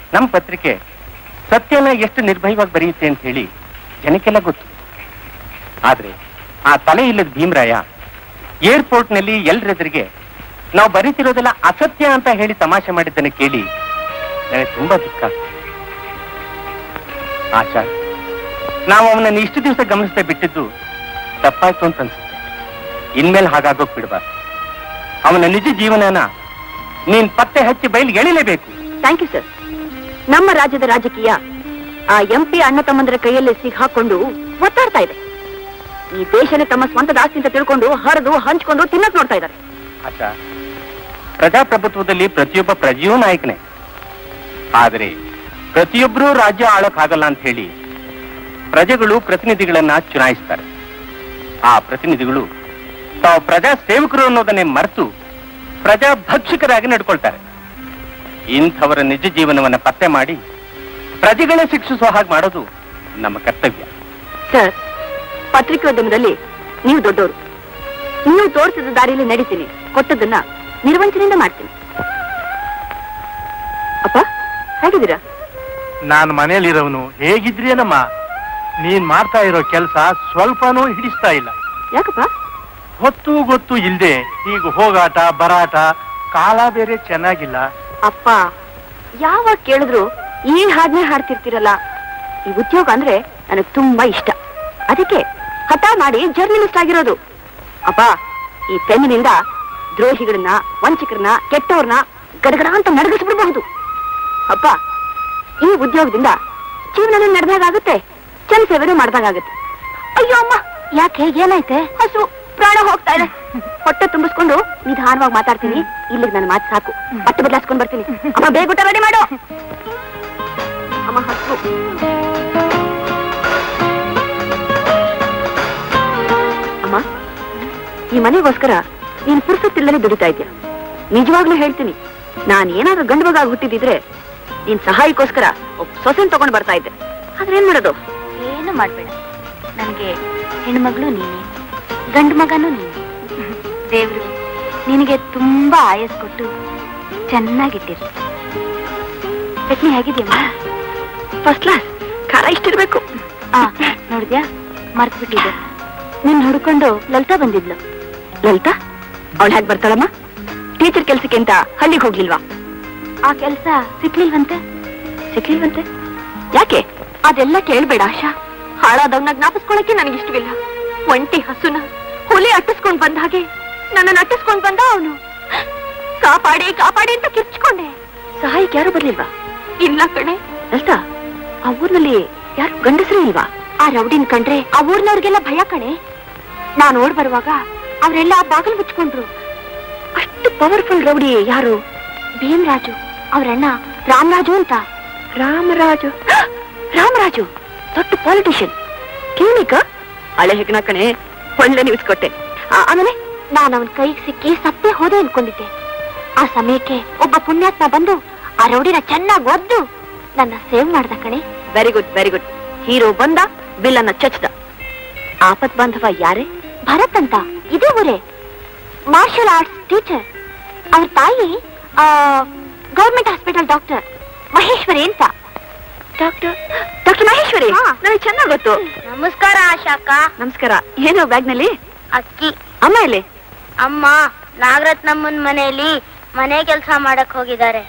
ನಮ್ಮ ಪತ್ರಿಕೆ ಸತ್ಯನ ಎಷ್ಟು ನಿರ್ಭಯವಾಗಿ ಬರೆಯುತ್ತೆ ಅಂತ ಹೇಳಿ ಜನಕ್ಕೆಲ್ಲ ಗೊತ್ತು ಆದ್ರೆ ಆ ತಲೆ ಇಲ್ಲದ ಭೀಮರಾಯ ಏರ್ಪೋರ್ಟ್ನಲ್ಲಿ ಎಲ್ರೆದುರಿಗೆ ನಾವು ಬರೀತಿರೋದೆಲ್ಲ ಅಸತ್ಯ ಅಂತ ಹೇಳಿ ತಮಾಷೆ ಮಾಡಿದ್ದನ್ನು ಕೇಳಿ ನನಗೆ ತುಂಬಾ ದುಃಖ ಆಗ್ತಿದೆ. ಆಶಾ ನಾವು ಅವನನ್ನು ಇಷ್ಟು ದಿವಸ ಗಮನಿಸದೆ ಬಿಟ್ಟಿದ್ದು ತಪ್ಪಾಯ್ತು ಅಂತ ಅನ್ಸುತ್ತೆ ಇನ್ಮೇಲೆ ಹಾಗಾಗೋಕ್ ಬಿಡಬಾರ್ದು ಅವನ ನಿಜ ಜೀವನನ ನೀನ್ ಪತ್ತೆ ಹಚ್ಚಿ ಬಯಲು ಎಳಿಲೇಬೇಕು ಥ್ಯಾಂಕ್ ಯು ಸರ್ ನಮ್ಮ ರಾಜ್ಯದ ರಾಜಕೀಯ ಆ ಎಂಪಿ ಅಣ್ಣ ತಮ್ಮಂದರ ಕೈಯಲ್ಲಿ ಸಿಕ್ಕಾಕೊಂಡು ಒತ್ತಾಡ್ತಾ ಇದೆ ಈ ದೇಶನೇ ತಮ್ಮ ಸ್ವಂತ ದಾಸ್ತಿ ಅಂತ ತಿಳ್ಕೊಂಡು ಹರಿದು ಹಂಚ್ಕೊಂಡು ತಿನ್ನಕ್ ನೋಡ್ತಾ ಇದ್ದಾರೆ ಆಶಾ ಪ್ರಜಾಪ್ರಭುತ್ವದಲ್ಲಿ ಪ್ರತಿಯೊಬ್ಬ ಪ್ರಜೆಯೂ ನಾಯಕನೇ ಆದರೆ ಪ್ರತಿಯೊಬ್ಬರೂ ರಾಜ್ಯ ಆಳಕ್ಕಾಗಲ್ಲ ಅಂತ ಹೇಳಿ ಪ್ರಜೆಗಳು ಪ್ರತಿನಿಧಿಗಳನ್ನ ಚುನಾಯಿಸ್ತಾರೆ ಆ ಪ್ರತಿನಿಧಿಗಳು ತಾವು ಪ್ರಜಾ ಸೇವಕರು ಅನ್ನೋದನ್ನೇ ಮರೆತು ಪ್ರಜಾ ಭಕ್ಷಕರಾಗಿ ನಡ್ಕೊಳ್ತಾರೆ ಇಂಥವರ ನಿಜ ಜೀವನವನ್ನ ಪತ್ತೆ ಮಾಡಿ ಪ್ರಜೆಗಳೇ ಶಿಕ್ಷಿಸುವ ಹಾಗೆ ಮಾಡೋದು ನಮ್ಮ ಕರ್ತವ್ಯ ಸರ್ ಪತ್ರಿಕೋದ್ಯಮದಲ್ಲಿ ನೀವು ದೊಡ್ಡವರು ನೀವು ತೋರಿಸಿದ ದಾರಿಯಲ್ಲಿ ನಡೀತೀನಿ ಕೊಟ್ಟದನ್ನ ನಿರ್ವಂಚನೆಯಿಂದ ಮಾಡ್ತೀನಿ ಅಪ್ಪ ಹೇಗಿದ್ದೀರಾ ನಾನು ಮನೆಯಲ್ಲಿರೋನು ಹೇಗಿದ್ರೇನಮ್ಮ ನೀನ್ ಮಾಡ್ತಾ ಇರೋ ಕೆಲಸ ಸ್ವಲ್ಪನೂ ಹಿಡಿಸ್ತಾ ಇಲ್ಲ ಯಾಕಪ್ಪ ಹೊತ್ತು ಗೊತ್ತು ಇಲ್ದೆ ಈಗ ಹೋಗಾಟ ಬರಾಟ ಕಾಲ ಬೇರೆ ಚೆನ್ನಾಗಿಲ್ಲ ಅಪ್ಪ ಯಾವಾಗ ಕೇಳಿದ್ರು ಈ ಹಾಡ್ನೆ ಹಾಡ್ತಿರ್ತೀರಲ್ಲ ಈ ಉದ್ಯೋಗ ಅಂದ್ರೆ ನನಗ್ ತುಂಬಾ ಇಷ್ಟ ಅದಕ್ಕೆ ಹಠ ಮಾಡಿ ಜರ್ನಲಿಸ್ಟ್ ಆಗಿರೋದು ಅಪ್ಪ ಈ ಪೆನ್ನಿನಿಂದ ದ್ರೋಹಿಗಳನ್ನ ವಂಚಕರನ್ನ ಕೆಟ್ಟವ್ರನ್ನ ಗಡಗಡ ಅಂತ ನಡಗಿಸ್ಬಿಡ್ಬಹುದು ಅಪ್ಪ ಈ ಉದ್ಯೋಗದಿಂದ ಜೀವನ ನಡೆದಾಗುತ್ತೆ ಜನ ಸೇವೆನೂ ಮಾಡ್ದಾಗುತ್ತೆ ಅಯ್ಯೋ ಅಮ್ಮ ಯಾಕೆ ಏನಾಯ್ತೆ ಹಸು ಪ್ರಾಣ ಹೋಗ್ತಾ ಇದೆ ಹೊಟ್ಟೆ ತುಂಬಿಸ್ಕೊಂಡು ನಿಧಾನವಾಗಿ ಮಾತಾಡ್ತೀನಿ ಇಲ್ಲಿಗೆ ನನ್ನ ಮಾತು ಸಾಕು ಬಟ್ಟೆ ಬದಲಾಸ್ಕೊಂಡ್ ಬರ್ತೀನಿ ಅಮ್ಮ ಬೇಗ ಊಟ ರೆಡಿ ಮಾಡು ಅಮ್ಮ ಹಸು ಅಮ್ಮ ಈ ಮನೆಗೋಸ್ಕರ ನೀನು ಪುರುಸತ್ತಿಲ್ಲದೆ ದುಡಿತಾ ಇದ್ದೀಯ ನಿಜವಾಗ್ಲೂ ಹೇಳ್ತೀನಿ ನಾನು ಏನಾದ್ರೂ ಗಂಡು ಮಗ ಹುಟ್ಟಿದಿದ್ರೆ ನೀನ್ ಸಹಾಯಕ್ಕೋಸ್ಕರ ಒಬ್ಬ ಸೊಸೆನ್ ತಗೊಂಡ್ ಬರ್ತಾ ಇದ್ದೆ ಆದ್ರೆ ಏನ್ ಮಾಡೋದು ಏನು ಮಾಡ್ಬೇಡ ನನಗೆ ಹೆಣ್ಮಗಳು ನೀನೆ ಗಂಡು ಮಗನೂ ನೀನೆ ದೇವ್ರು ನಿನಗೆ ತುಂಬಾ ಆಯಸ್ ಕೊಟ್ಟು ಚೆನ್ನಾಗಿಟ್ಟಿರು ಚಟ್ನಿ ಹೇಗಿದೆಯಮ್ಮ ಫಸ್ಟ್ ಕ್ಲಾಸ್ ಖಾರ ಇಷ್ಟಿರ್ಬೇಕು ಆ ನೋಡಿದ್ಯಾ ಮರ್ತ್ಬಿಟ್ಟಿದ್ದೆ ನಿನ್ ಹುಡ್ಕೊಂಡು ಲಲಿತಾ ಬಂದಿದ್ಲು ಲಲಿತಾ ಅವಳು ಹೇಗೆ ಬರ್ತಾಳಮ್ಮ ಟೀಚರ್ ಕೆಲ್ಸಕ್ಕೆ ಅಂತ ಹಳ್ಳಿಗೆ ಹೋಗ್ಲಿಲ್ವಾ ಆ ಕೆಲ್ಸ ಸಿಕ್ಲಿಲ್ವಂತೆ ಸಿಕ್ಲಿಲ್ವಂತೆ ಯಾಕೆ ಅದೆಲ್ಲ ಕೇಳ್ಬೇಡ ಆಶಾ ಹಾಳಾದವ್ನ ಜ್ಞಾಪಿಸ್ಕೊಳಕ್ಕೆ ನನಗಿಷ್ಟವಿಲ್ಲ ಒಂಟಿ ಹಸುನ ಹುಲಿ ಅಟ್ಟಿಸ್ಕೊಂಡ್ ಬಂದ ಹಾಗೆ ನನ್ನನ್ನು ಅಟ್ಟಿಸ್ಕೊಂಡ್ ಬಂದ ಅವನು ಕಾಪಾಡಿ ಕಾಪಾಡಿ ಅಂತ ಕಿರ್ಚ್ಕೊಂಡೆ ಸಹಾಯಕ್ಕೆ ಯಾರು ಬರ್ಲಿಲ್ವಾ ಇಲ್ಲ ಕಣೆ ಅಲ್ತಾ ಆ ಊರ್ನಲ್ಲಿ ಯಾರು ಗಂಡಸರೇ ಇಲ್ವಾ ಆ ರೌಡಿನ್ ಕಂಡ್ರೆ ಆ ಊರ್ನವ್ರಿಗೆಲ್ಲ ಭಯ ಕಣೆ ನಾನ್ ಓಡ್ ಬರುವಾಗ ಅವರೆಲ್ಲ ಬಾಗಿಲು ಮುಚ್ಕೊಂಡ್ರು ಅಷ್ಟು ಪವರ್ಫುಲ್ ರೌಡಿ ಯಾರು ಭೀಮರಾಜು ಅವ್ರಣ್ಣ ರಾಮರಾಜು ಅಂತ ರಾಮರಾಜು ರಾಮರಾಜು ದೊಡ್ಡ ಪಾಲಿಟಿಷಿಯನ್ ಕ್ಲಿನಿಕ್ ಹಳೆ ಹೆಗ್ನ ಕಣೆ ಒಳ್ಳೆ ನ್ಯೂಸ್ ಕೊಟ್ಟೆ ಆ- ಆಮೇಲೆ ನಾನು ಅವನ ಕೈಗೆ ಸಿಕ್ಕಿ ಸತ್ತೇ ಹೋದೆ ಅನ್ಕೊಂಡಿದ್ದೆ ಆ ಸಮಯಕ್ಕೆ ಒಬ್ಬ ಪುಣ್ಯಾತ್ಮ ಬಂದು ಆ ರೌಡಿನ ಚೆನ್ನಾಗಿ ಒದ್ದು ನನ್ನ ಸೇವ್ ಮಾಡ್ದ ಕಣೆ very good very good hero ಬಂದ ಬಿಲ್ಲನ್ನ ಚಚ್ದ ಆಪತ್ ಬಾಂಧವ ಯಾರೇ ಭರತ್ ಅಂತ ಇದೇ ಊರೇ ಮಾರ್ಷಲ್ ಆರ್ಟ್ಸ್ ಟೀಚರ್ ಅವ್ರ ತಾಯಿ ಗೌರ್ಮೆಂಟ್ ಹಾಸ್ಪಿಟಲ್ ಡಾಕ್ಟರ್ ಮಹೇಶ್ವರಿ ಅಂತ ಡಾಕ್ಟರ್ ಡಾಕ್ಟರ್ ಮಹೇಶ್ವರಿ ಹಾ. ನನಗೆ ಚೆನ್ನಾಗ್ ಗೊತ್ತು ನಮಸ್ಕಾರ ಆಶಾಕ ನಮಸ್ಕಾರ ಏನು ಬ್ಯಾಗ್ನಲ್ಲಿ ಅಕ್ಕಿ ಅಮ್ಮ ಇಲ್ಲಿ ಅಮ್ಮ ನಾಗರತ್ನಮ್ಮನ ಮನೆಯಲ್ಲಿ ಮನೆ ಕೆಲಸ ಮಾಡಕ್ ಹೋಗಿದ್ದಾರೆ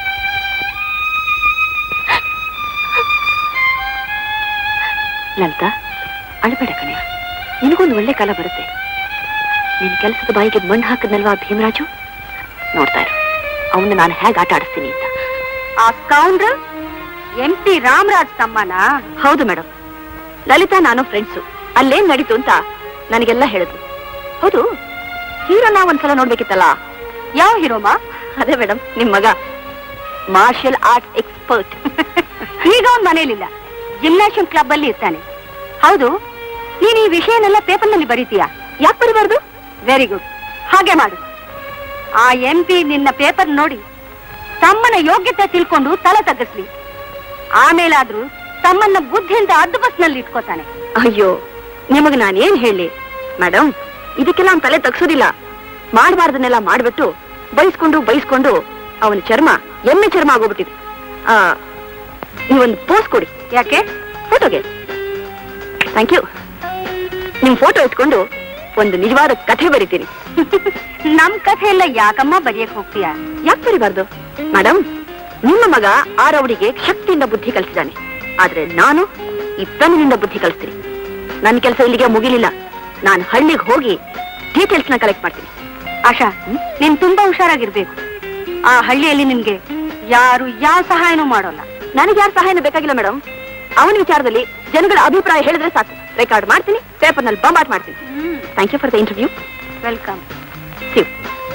ಲಲಿತಾ ಅಳಬೇಡ ಕಣೆ ನಿನಗೊಂದು ಒಳ್ಳೆ ಕಾಲ ಬರುತ್ತೆ ನಿನ್ ಕೆಲಸದ ಬಾಯಿಗೆ ಮಣ್ಣು ಹಾಕದ್ನಲ್ವಾ ಭೀಮರಾಜು ನೋಡ್ತಾ ಇರು ಅವನ್ನ ನಾನು ಹೇಗೆ ಆಟ ಆಡಿಸ್ತೀನಿ ಅಂತ ಆ ಸ್ಕೌಂಡ್ರ ಎಂ ಪಿ ರಾಮರಾಜ್ ತಮ್ಮನ ಹೌದು ಮೇಡಮ್ ಲಲಿತಾ ನಾನು ಫ್ರೆಂಡ್ಸು ಅಲ್ಲೇನ್ ನಡೀತು ಅಂತ ನನಗೆಲ್ಲ ಹೇಳಿದ್ಲು ಹೌದು ಹೀರೋನ ಒಂದ್ಸಲ ನೋಡ್ಬೇಕಿತ್ತಲ್ಲ ಯಾವ ಹೀರೋಮಾ ಅದೇ ಮೇಡಮ್ ನಿಮ್ ಮಗ ಮಾರ್ಷಲ್ ಆರ್ಟ್ ಎಕ್ಸ್ಪರ್ಟ್ ಈಗ ಅವ್ನ್ ಮನೇಲಿಲ್ಲ ಜಿಮ್ನಾಶಿಯಂ ಕ್ಲಬ್ ಅಲ್ಲಿ ಇರ್ತಾನೆ ಹೌದು ನೀನ್ ಈ ವಿಷಯನೆಲ್ಲ ಪೇಪರ್ನಲ್ಲಿ ಬರೀತೀಯಾ ಯಾಕೆ ಬರಿಬಾರ್ದು ವೆರಿ ಗುಡ್ ಹಾಗೆ ಮಾಡು ಆ ಎಂ ಪಿ ನಿನ್ನ ಪೇಪರ್ ನೋಡಿ ತಮ್ಮನ ಯೋಗ್ಯತೆ ತಿಳ್ಕೊಂಡು ತಲೆ ತಗ್ಗಿಸ್ಲಿ ಆಮೇಲಾದ್ರೂ ತಮ್ಮನ್ನ ಬುದ್ಧಿಯಿಂದ ಅದ್ದು ಬಸ್ನಲ್ಲಿ ಇಟ್ಕೋತಾನೆ ಅಯ್ಯೋ ನಿಮಗ್ ನಾನೇನ್ ಹೇಳಿ ಮೇಡಮ್ ಇದಕ್ಕೆಲ್ಲ ಅವ್ನ್ ತಲೆ ತಗ್ಸೋದಿಲ್ಲ ಮಾಡಬಾರ್ದನ್ನೆಲ್ಲ ಮಾಡ್ಬಿಟ್ಟು ಬೈಸ್ಕೊಂಡು ಬೈಸ್ಕೊಂಡು ಅವನ ಚರ್ಮ ಎಮ್ಮೆ ಚರ್ಮ ಆಗೋಗ್ಬಿಟ್ಟಿದೆ ಆ, ನೀವೊಂದು ಪೋಸ್ ಕೊಡಿ ಯಾಕೆ ಫೋಟೋಗೆ ಥ್ಯಾಂಕ್ ಯು ನಿಮ್ ಫೋಟೋ ಇಟ್ಕೊಂಡು ಒಂದು ನಿಜವಾದ ಕಥೆ ಬರಿತೀನಿ ನಮ್ ಕಥೆ ಎಲ್ಲ ಯಾಕಮ್ಮ ಬರೆಯಕ್ ಹೋಗ್ತೀಯಾ ಯಾಕೆ ಬರಿಬಾರ್ದು ಮೇಡಮ್ ನಿಮ್ಮ ಮಗ ಆ ರೌಡಿಗೆ ಶಕ್ತಿಯಿಂದ ಬುದ್ಧಿ ಕಲಿಸಿದ್ದಾನೆ ಆದ್ರೆ ನಾನು ಇಬ್ಬನಿಂದ ಬುದ್ಧಿ ಕಲಿಸ್ತೀನಿ ನನ್ನ ಕೆಲಸ ಇಲ್ಲಿಗೆ ಮುಗಿಲಿಲ್ಲ ನಾನು ಹಳ್ಳಿಗೆ ಹೋಗಿ ಡೀಟೇಲ್ಸ್ ನ ಕಲೆಕ್ಟ್ ಮಾಡ್ತೀನಿ ಆಶಾ ನೀನ್ ತುಂಬಾ ಹುಷಾರಾಗಿರ್ಬೇಕು ಆ ಹಳ್ಳಿಯಲ್ಲಿ ನಿಮ್ಗೆ ಯಾರು ಯಾವ ಸಹಾಯನೂ ಮಾಡೋಲ್ಲ ನನಗೆ ಯಾರು ಸಹಾಯನೂ ಬೇಕಾಗಿಲ್ಲ ಮೇಡಮ್ ಅವನ ವಿಚಾರದಲ್ಲಿ ಜನಗಳ ಅಭಿಪ್ರಾಯ ಹೇಳಿದ್ರೆ ಸಾಕು ರೆಕಾರ್ಡ್ ಮಾಡ್ತೀನಿ ಪೇಪರ್ನಲ್ಲಿ ಬಂಬಾಟ್ ಮಾಡ್ತೀನಿ thank you for the interview welcome ಸಿವ್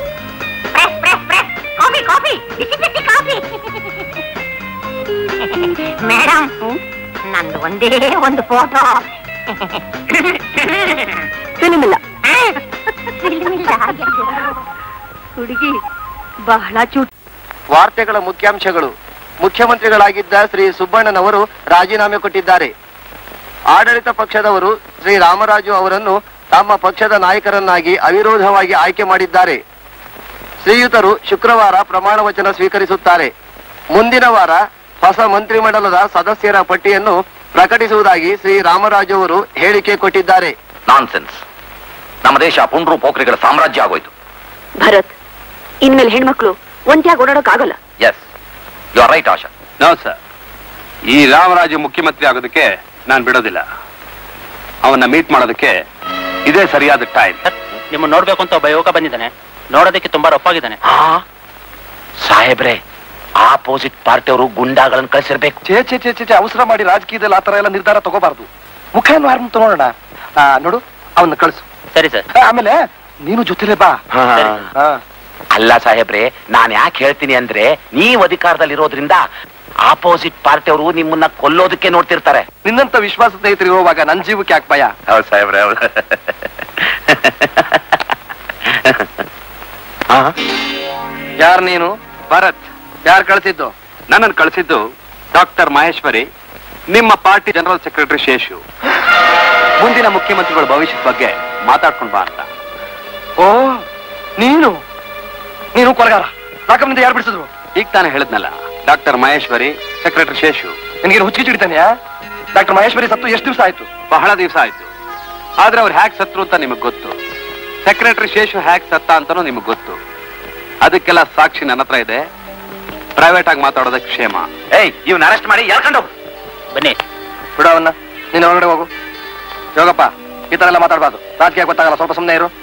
ಕಾಫಿ ಕಾಫಿ ಬಿಸಿ ಬಿಸಿ ಕಾಫಿ ಮೇಡಮ್ ನಂದು ಒಂದೇ ಒಂದು ಫೋಟೋ ಫಿಲ್ಮ್ ಇಲ್ಲ ಹುಡುಗಿ ಬಹಳ ಚೂಟ್ ವಾರ್ತೆಗಳ ಮುಖ್ಯಾಂಶಗಳು ಮುಖ್ಯಮಂತ್ರಿಗಳಾಗಿದ್ದ ಶ್ರೀ ಸುಬ್ಬಣ್ಣನವರು ರಾಜೀನಾಮೆ ಕೊಟ್ಟಿದ್ದಾರೆ ಆಡಳಿತ ಪಕ್ಷದವರು ಶ್ರೀ ರಾಮರಾಜು ಅವರನ್ನು ತಮ್ಮ ಪಕ್ಷದ ನಾಯಕರನ್ನಾಗಿ ಅವಿರೋಧವಾಗಿ ಆಯ್ಕೆ ಮಾಡಿದ್ದಾರೆ ಶ್ರೀಯುತರು ಶುಕ್ರವಾರ ಪ್ರಮಾಣ ವಚನ ಸ್ವೀಕರಿಸುತ್ತಾರೆ ಮುಂದಿನ ವಾರ ಹೊಸ ಮಂತ್ರಿಮಂಡಲದ ಸದಸ್ಯರ ಪಟ್ಟಿಯನ್ನು ಪ್ರಕಟಿಸುವುದಾಗಿ ಶ್ರೀ ರಾಮರಾಜು ಅವರು ಹೇಳಿಕೆ ಕೊಟ್ಟಿದ್ದಾರೆ ನಾನ್ಸೆನ್ಸ್ ನಮ್ಮ ದೇಶ ಪುಂಡ್ರು ಪೋಖ್ರಿಗಳ ಸಾಮ್ರಾಜ್ಯ ಆಗೋಯ್ತು ಭರತ್ ಇನ್ಮೇಲೆ ಹೆಣ್ಮಕ್ಳು ಒಂಟಿಯಾಗಿ ಓಡಾಡೋಕ್ಕಾಗಲ್ಲ yes you are right Asha no sir ಈ ರಾಮರಾಜು ಮುಖ್ಯಮಂತ್ರಿ ಆಗೋದಕ್ಕೆ ನಾನು ಬಿಡೋದಿಲ್ಲ ಅವನ್ನ ಮೀಟ್ ಮಾಡೋದಕ್ಕೆ ಇದೇ ಸರಿಯಾದ ಟೈಮ್ ನಿಮ್ಮ ನೋಡ್ಬೇಕು ಅಂತ ಒಬ್ಬ ಯುವಕ ಬಂದಿದ್ದಾನೆ ನೋಡೋದಕ್ಕೆ ತುಂಬಾ ರಫಾಗಿದ್ದಾನೆ ಹಾ ಸಾಹೇಬ್ರೆ ಆಪೋಸಿಟ್ ಪಾರ್ಟಿಯವರು ಗುಂಡಾಗಳನ್ನು ಕಳಿಸಿರ್ಬೇಕು ಚೇ ಚೇ ಚೇ ಚೇ ಚೇ, ಅವಸರ ಮಾಡಿ ರಾಜಕೀಯದಲ್ಲಿ ಆತರ ಎಲ್ಲ ನಿರ್ಧಾರ ತಗೋಬಾರ್ದು ಮುಖ ಮಾರ್ಮಂತ ನೋಡೋಣ ಆ, ನೋಡು ಅವನ್ನ ಕಳಿಸು ಸರಿ ಸರ್ ಆ, ಆಮೇಲೆ ನೀನು ಜೊತೆಲೇ ಬಾ ಸರಿ. ಆ. ಅಲ್ಲ ಸಾಹೇಬ್ರೆ ನಾನ್ ಯಾಕೆ ಹೇಳ್ತೀನಿ ಅಂದ್ರೆ ನೀವು ಅಧಿಕಾರದಲ್ಲಿರೋದ್ರಿಂದ ಆಪೋಸಿಟ್ ಪಾರ್ಟಿಯವರು ನಿಮ್ಮನ್ನ ಕೊಲ್ಲೋದಕ್ಕೆ ನೋಡ್ತಿರ್ತಾರೆ ನಿನ್ನಂತ ವಿಶ್ವಾಸ ಸ್ನೇಹಿತರು ಇರುವಾಗ ನನ್ ಜೀವಕ್ಕೆ ಯಾಕೆ ಭಯ ಹೌದು ಸಾಹೇಬ್ರೆ ಹೌದು ಯಾರು ನೀನು ಭರತ್ ಯಾರು ಕಳ್ಸಿದ್ದು ನನ್ನನ್ನು ಕಳಿಸಿದ್ದು ಡಾಕ್ಟರ್ ಮಹೇಶ್ವರಿ ನಿಮ್ಮ ಪಾರ್ಟಿ ಜನರಲ್ ಸೆಕ್ರೆಟರಿ ಶೇಷು ಮುಂದಿನ ಮುಖ್ಯಮಂತ್ರಿಗಳ ಭವಿಷ್ಯದ ಬಗ್ಗೆ ಮಾತಾಡ್ಕೊಂಡು ಬಾ ಅಂತ ಓ ನೀನು ನೀನು ಕೊಲಗಾರ ನಾಲ್ಕರಿಂದ ಯಾರು ಬಿಡಿಸಿದ್ರು ಈಗ ತಾನೇ ಹೇಳಿದ್ನಲ್ಲ ಡಾಕ್ಟರ್ ಮಹೇಶ್ವರಿ ಸೆಕ್ರೆಟರಿ ಶೇಷು ನಿನಗೇನು ಹುಚ್ಚಿ ಹಿಡಿತಾನೆಯಾ ಡಾಕ್ಟರ್ ಮಹೇಶ್ವರಿ ಸತ್ತು ಎಷ್ಟು ದಿವಸ ಆಯ್ತು ಬಹಳ ದಿವಸ ಆಯ್ತು ಆದ್ರೆ ಅವ್ರು ಹ್ಯಾಕ್ ಸತ್ರು ಅಂತ ನಿಮಗೆ ಗೊತ್ತು ಸೆಕ್ರೆಟರಿ ಶೇಷು ಹ್ಯಾಕ್ ಸತ್ತ ಅಂತಾನೂ ನಿಮಗೆ ಗೊತ್ತು ಅದಕ್ಕೆಲ್ಲ ಸಾಕ್ಷಿ ನನ್ನ ಹತ್ರ ಇದೆ ಪ್ರೈವೇಟ್ ಆಗಿ ಮಾತಾಡೋದಕ್ಕೆ ಕ್ಷೇಮ ಏಯ್ ಇವ್ನ ಅರೆಸ್ಟ್ ಮಾಡಿ ಎಳ್ಕೊಂಡು ಹೋಗು. ಬನ್ನಿ ಬಿಡು ಅವನ್ನ ನೀನು ಹೊರಗಡೆ ಹೋಗು ಯೋಗಪ್ಪ ಈ ತರ ಎಲ್ಲ ಮಾತಾಡ್ಬಾರ್ದು ರಾಜಕೀಯ ಗೊತ್ತಾಗಲ್ಲ ಸ್ವಲ್ಪ ಸುಮ್ಮನೆ ಇರು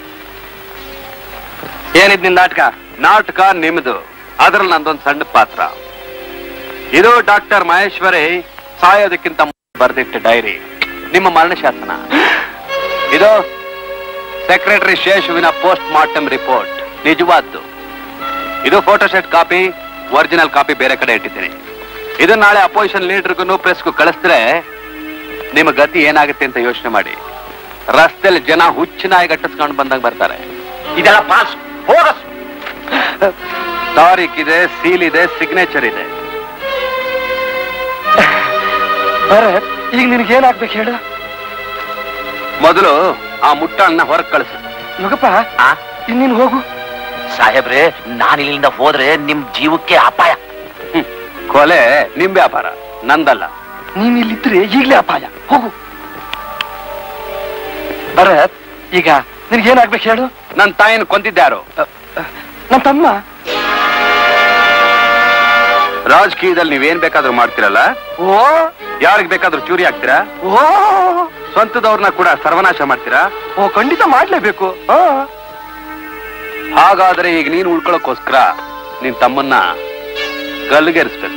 ಏನಿದ್ ನಿನ್ ನಾಟಕ ನಾಟಕ ನಿಮ್ದು ಅದ್ರಲ್ಲಿ ನಂದೊಂದು ಸಣ್ಣ ಪಾತ್ರ ಇದು ಡಾಕ್ಟರ್ ಮಹೇಶ್ವರಿ ಸಾಯೋದಕ್ಕಿಂತ ಮುಂಚೆ ಬರೆದಿಟ್ಟ ಡೈರಿ ನಿಮ್ಮ ಮರಣ ಶಾಸನ ಇದು ಸೆಕ್ರೆಟರಿ ಶೇಷುವಿನ ಪೋಸ್ಟ್ ಮಾರ್ಟಮ್ ರಿಪೋರ್ಟ್ ನಿಜವಾದ್ದು ಇದು ಫೋಟೋಶೆಟ್ ಕಾಪಿ ಒರಿಜಿನಲ್ ಕಾಪಿ ಬೇರೆ ಕಡೆ ಇಟ್ಟಿದ್ದೀನಿ ಇದು ನಾಳೆ ಅಪೋಸಿಷನ್ ಲೀಡರ್ಗೂ ಪ್ರೆಸ್ಗೂ ಕಳಿಸಿದ್ರೆ ನಿಮ್ಮ ಗತಿ ಏನಾಗುತ್ತೆ ಅಂತ ಯೋಚನೆ ಮಾಡಿ ರಸ್ತೆಯಲ್ಲಿ ಜನ ಹುಚ್ಚಿನಾಯಿ ಗಟ್ಟಿಸ್ಕೊಂಡು ಬಂದಾಗ ಬರ್ತಾರೆ ಇದೆಲ್ಲ ಪಾಸ್ ಬೋಗಸ್ ತಾರೀಖ್ ಇದೆ ಸೀಲ್ ಇದೆ ಸಿಗ್ನೇಚರ್ ಇದೆ ಭರತ್ ಈಗ ನಿನಗೆ ಏನಾಗ್ಬೇಕು ಹೇಳು ಮೊದಲು ಆ ಮುಟ್ಟಾಳನ್ನ ಹೊರಗೆ ಕಳಿಸು ಯೋಗಪ್ಪ ಆ? ಇನ್ನೀನು ಹೋಗು ಸಾಹೇಬ್ರೆ ನಾನು ಇಲ್ಲಿಂದ ಹೋದ್ರೆ ನಿಮ್ ಜೀವಕ್ಕೆ ಅಪಾಯ ಹ್ಮ್. ಕೊಲೆ ನಿಮ್ ವ್ಯಾಪಾರ ನಂದಲ್ಲ ನೀನ್ ಇಲ್ಲಿದ್ರೆ ಈಗ್ಲೇ ಅಪಾಯ ಹೋಗು ಭರತ್ ಈಗ ನಿನಗೇನಾಗ್ಬೇಕು ಹೇಳು ನನ್ನ ತಾಯಿನ ಕೊಂದಿದ್ಯಾರು ಅ, ಅ, ನನ್ ತಮ್ಮ ರಾಜಕೀಯದಲ್ಲಿ ನೀವೇನ್ ಬೇಕಾದ್ರೂ ಮಾಡ್ತೀರಲ್ಲ ಓ ಯಾರಿಗ್ ಬೇಕಾದ್ರೂ ಚೂರಿ ಹಾಕ್ತೀರಾ ಓ ಸ್ವಂತದವ್ರನ್ನ ಕೂಡ ಸರ್ವನಾಶ ಮಾಡ್ತೀರಾ ಓ ಖಂಡಿತ ಮಾಡ್ಲೇಬೇಕು ಆ. ಹಾಗಾದ್ರೆ ಈಗ ನೀನು ಉಳ್ಕೊಳ್ಳೋಕೋಸ್ಕರ ನಿನ್ ತಮ್ಮನ್ನ ಗಲ್ಲಿಗೇರಿಸ್ಬೇಕು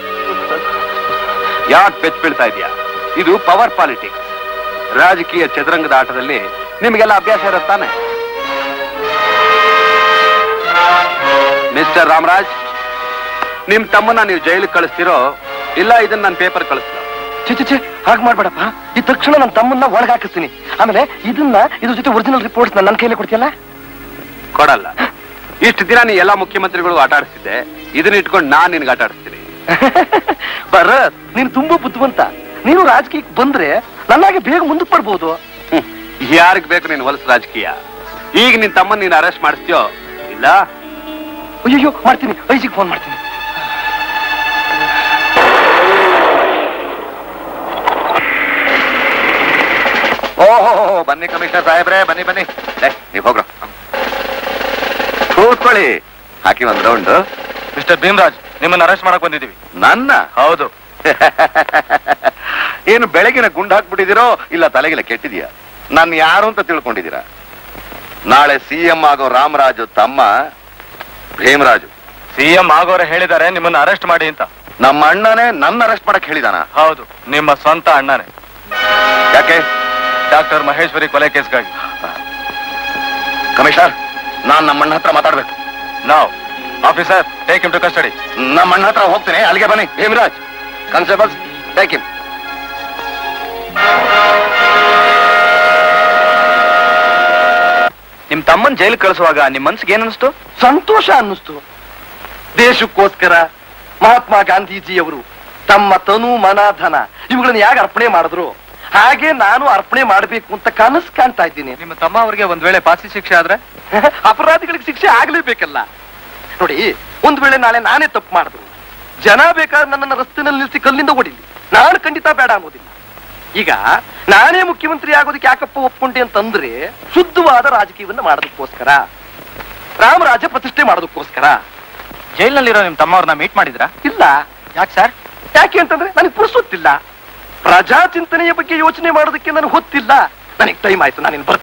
ಯಾಕೆ ಬೆಚ್ಚ ಬೀಳ್ತಾ ಇದೆಯಾ ಇದು ಪವರ್ ಪಾಲಿಟಿಕ್ಸ್ ರಾಜಕೀಯ ಚದುರಂಗದ ಆಟದಲ್ಲಿ ನಿಮಗೆಲ್ಲ ಅಭ್ಯಾಸ ಇರುತ್ತಾನೆ ಮಿಸ್ಟರ್ ರಾಮರಾಜ್ ನಿಮ್ ತಮ್ಮನ್ನ ನೀವು ಜೈಲಿಗೆ ಕಳಿಸ್ತಿರೋ ಇಲ್ಲ ಇದನ್ನ ನನ್ನ ಪೇಪರ್ ಕಳಿಸ್ತೀರೋ ಛೆ ಛೆ ಛೆ ಹಾಗೆ ಮಾಡ್ಬೇಡಪ್ಪ ಈ ತಕ್ಷಣ ನನ್ನ ತಮ್ಮನ್ನ ಒಳಗೆ ಹಾಕಿಸ್ತೀನಿ ಆಮೇಲೆ ಇದನ್ನ ಇದ್ರ ಜೊತೆ ಒರಿಜಿನಲ್ ರಿಪೋರ್ಟ್ಸ್ ನನ್ನ ಕೈಯಲ್ಲಿ ಕೊಡ್ತೀಯಲ್ಲ ಕೊಡಲ್ಲ ಇಷ್ಟು ದಿನ ನೀ ಎಲ್ಲಾ ಮುಖ್ಯಮಂತ್ರಿಗಳು ಆಟ ಆಡಿಸ್ತಿದ್ದೆ ಇದನ್ನ ಇಟ್ಕೊಂಡು ನಾನ್ ನಿನ್ಗೆ ಆಟ ಆಡಿಸ್ತೀನಿ ಭರತ್ ನೀನು ತುಂಬಾ ಬುದ್ಧಿವಂತ ನೀನು ರಾಜಕೀಯಕ್ಕೆ ಬಂದ್ರೆ ನನ್ನಾಗೆ ಬೇಗ ಮುಂದಕ್ಕೆ ಬರ್ಬೋದು ಯಾರಿಗ್ ಬೇಕು ನೀನ್ ಹೊಲಸು ರಾಜಕೀಯ ಈಗ ನಿನ್ ತಮ್ಮನ್ ನೀನ್ ಅರೆಸ್ಟ್ ಮಾಡಿಸ್ತೀಯೋ ಇಲ್ಲ ಅಯ್ಯೋ ಮಾಡ್ತೀನಿ ಐಜಿಗೆ ಫೋನ್ ಮಾಡ್ತೀನಿ ಬನ್ನಿ ಕಮಿಷನರ್ ಸಾಹೇಬ್ರೆ ಬನ್ನಿ ಬನ್ನಿ ಏ, ನೀವ್ ಹೋಗ್ರ ಕೂತ್ಕೊಳ್ಳಿ ಹಾಕಿ ಒಂದ್ ರೌಂಡ್ ಮಿಸ್ಟರ್ ಭೀಮರಾಜ್ ನಿಮ್ಮನ್ನ ಅರೆಸ್ಟ್ ಮಾಡಕ್ ಬಂದಿದ್ದೀವಿ ನನ್ನ ಹೌದು ಏನು ಬೆಳಗಿನ ಗುಂಡ್ ಹಾಕ್ಬಿಟ್ಟಿದಿರೋ ಇಲ್ಲ ತಲೆಗಿಲ್ಲ ಕೆಟ್ಟಿದ್ಯಾ ನಾನು ಯಾರು ಅಂತ ತಿಳ್ಕೊಂಡಿದ್ದೀರಾ ನಾಳೆ ಸಿ ಎಂ ಆಗೋ ರಾಮರಾಜು ತಮ್ಮ ಭೀಮರಾಜು ಸಿಎಂ ಆಗೋರೆ ಹೇಳಿದ್ದಾರೆ ನಿಮ್ಮನ್ನ ಅರೆಸ್ಟ್ ಮಾಡಿ ಅಂತ ನಮ್ಮ ಅಣ್ಣನೇ ನನ್ನ ಅರೆಸ್ಟ್ ಮಾಡಕ್ ಹೇಳಿದಾನ ಹೌದು ನಿಮ್ಮ ಸ್ವಂತ ಅಣ್ಣನೇ ಯಾಕೆ ಡಾಕ್ಟರ್ ಮಹೇಶ್ವರಿ ಕೊಲೆ ಕೇಸ್ಗಾಗಿ ಕಮಿಷನರ್ ನಾನ್ ನಮ್ಮ ಅಣ್ಣ ಹತ್ರ ಮಾತಾಡ್ಬೇಕು ನಾವು officer take him to custody ನಮ್ಮ ಅಣ್ಣ ಹತ್ರ ಹೋಗ್ತೀನಿ ಅಲ್ಲಿಗೆ ಬನ್ನಿ ಭೀಮರಾಜ್ ಕಾನ್ಸ್ಟೇಬಲ್ಸ್ ಟೇಕ್ ಹಿಮ್ ನಿಮ್ ತಮ್ಮನ್ ಜೈಲ್ ಕಳಿಸುವಾಗ ನಿಮ್ ಮನ್ಸಿಗೆ ಏನ್ ಅನಿಸ್ತು ಸಂತೋಷ ಅನ್ನಿಸ್ತು ದೇಶಕ್ಕೋಸ್ಕರ ಮಹಾತ್ಮ ಗಾಂಧೀಜಿಯವರು ತಮ್ಮ ತನು ಮನ ಧನ ಇವುಗಳನ್ನ ಯಾಕೆ ಅರ್ಪಣೆ ಮಾಡಿದ್ರು ಹಾಗೆ ನಾನು ಅರ್ಪಣೆ ಮಾಡಬೇಕು ಅಂತ ಕನಸು ಕಾಣ್ತಾ ಇದ್ದೀನಿ ನಿಮ್ಮ ತಮ್ಮ ಅವರಿಗೆ ಒಂದ್ ವೇಳೆ ಪಾಸಿ ಶಿಕ್ಷೆ ಆದ್ರೆ ಅಪರಾಧಿಗಳಿಗೆ ಶಿಕ್ಷೆ ಆಗ್ಲೇಬೇಕಲ್ಲ ನೋಡಿ ಒಂದ್ ವೇಳೆ ನಾಳೆ ನಾನೇ ತಪ್ಪು ಮಾಡಿದ್ರು ಜನ ಬೇಕಾದ್ರೆ ನನ್ನನ್ನು ರಸ್ತೆನಲ್ಲಿ ನಿಲ್ಲಿಸಿ ಕಲ್ಲಿಂದ ಹೊಡಿಲಿ ನಾನು ಖಂಡಿತ ಬೇಡ ಅನ್ನೋದಿಲ್ಲ ಈಗ ನಾನೇ ಮುಖ್ಯಮಂತ್ರಿ ಆಗೋದಕ್ಕೆ ಯಾಕಪ್ಪ ಒಪ್ಕೊಂಡೆ ಅಂತಂದ್ರೆ ಶುದ್ಧವಾದ ರಾಜಕೀಯವನ್ನ ಮಾಡೋದಕ್ಕೋಸ್ಕರ ರಾಮರಾಜ ಪ್ರತಿಷ್ಠೆ ಮಾಡೋದಕ್ಕೋಸ್ಕರ ಜೈಲ್ನಲ್ಲಿರೋ ನಿಮ್ ತಮ್ಮವ್ರನ್ನ ಮೀಟ್ ಮಾಡಿದ್ರಾ ಇಲ್ಲ ಯಾಕೆ ಸರ್ ಯಾಕೆ ಅಂತಂದ್ರೆ ನನಗೆ ಪುರುಸೊತ್ತಿಲ್ಲ ಪ್ರಜಾ ಚಿಂತನೆಯ ಬಗ್ಗೆ ಯೋಚನೆ ಮಾಡೋದಕ್ಕೆ ನನಗೆ ಹೊತ್ತಿಲ್ಲ ನನಗೆ ಟೈಮ್ ಆಯ್ತು ನಾನು ಬರ್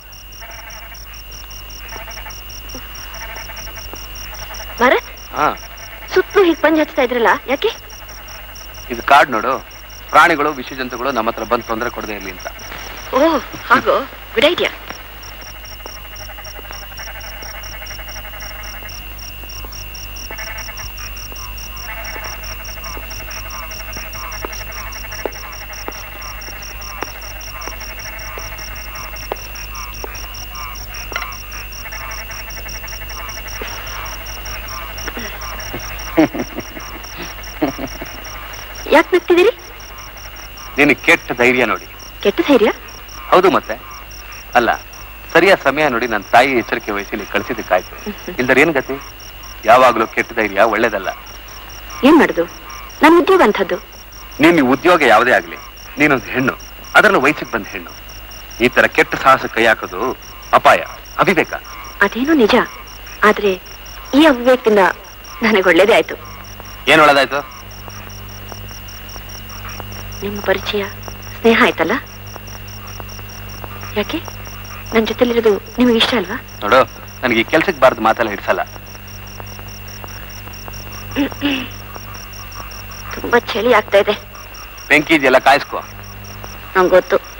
ಭರತ್ ಹಾ ಸುತ್ತಲೂ ಹೀಗೆ ಪಂಜ್ ಹಚ್ತಾ ಇದ್ರಲ್ಲ ಯಾಕೆ ಇದು ಕಾರ್ಡ್ ನೋಡು ಪ್ರಾಣಿಗಳು ವಿಷ ಜಂತುಗಳು ನಮ್ಮ ಹತ್ರ ಬಂದು ತೊಂದರೆ ಕೊಡದೇ ಇರ್ಲಿ ಅಂತ ಓಹ್ ಹಾಗೋ ಗುಡ್ ಐಡಿಯಾ ಯಾಕೆ ನಗ್ತಿದ್ದೀರಿ ನಿನಗೆ ಕೆಟ್ಟ ಧೈರ್ಯ ನೋಡಿ ಕೆಟ್ಟ ಧೈರ್ಯ ಹೌದು ಮತ್ತೆ ಅಲ್ಲ ಸರಿಯಾದ ಸಮಯ ನೋಡಿ ನನ್ನ ತಾಯಿ ಎಚ್ಚರಿಕೆ ವಹಿಸಿ ಇಲ್ಲಿ ಕಳಿಸಿದ್ದಕ್ಕಾಯ್ತು ಇಲ್ದರ ಏನ್ ಗತಿ ಯಾವಾಗ್ಲೂ ಕೆಟ್ಟ ಧೈರ್ಯ ಒಳ್ಳೇದಲ್ಲ ಏನ್ ಮಾಡುದು ನನ್ನ ಉದ್ಯೋಗ ಅಂಥದ್ದು ನೀನ್ ಈ ಉದ್ಯೋಗ ಯಾವುದೇ ಆಗ್ಲಿ ನೀನೊಂದು ಹೆಣ್ಣು ಅದರಲ್ಲೂ ವಯಸ್ಸಿಗೆ ಬಂದ ಹೆಣ್ಣು ಈ ತರ ಕೆಟ್ಟ ಸಾಹಸ ಕೈ ಹಾಕೋದು ಅಪಾಯ ಅವಿವೇಕ ಅದೇನೋ ನಿಜ ಆದ್ರೆ ಈ ಅವಿವೇಕದಿಂದ ನನಗೆ ಒಳ್ಳೇದೇ ಆಯ್ತು ಏನ್ ಒಳ್ಳೇದಾಯ್ತು ನಿಮ್ಮ ಪರಿಚಯ ಸ್ನೇಹ ಆಯ್ತಲ್ಲ ಯಾಕೆ ನನ್ನ ಜೊತೆಲಿರೋದು ನಿಮಗೆ ಇಷ್ಟ ಅಲ್ವಾ ನೋಡು ನನಗೆ ಈ ಕೆಲ್ಸಕ್ಕೆ ಬಾರ್ದು ಮಾತೆಲ್ಲ ಹಿಡ್ಸಲ್ಲ ತುಂಬಾ ಚಳಿ ಆಗ್ತಾ ಇದೆ ಬೆಂಕಿ ಇದೆಯಲ್ಲ ಕಾಯಿಸ್ಕೋ ನಂಗೆ ಗೊತ್ತು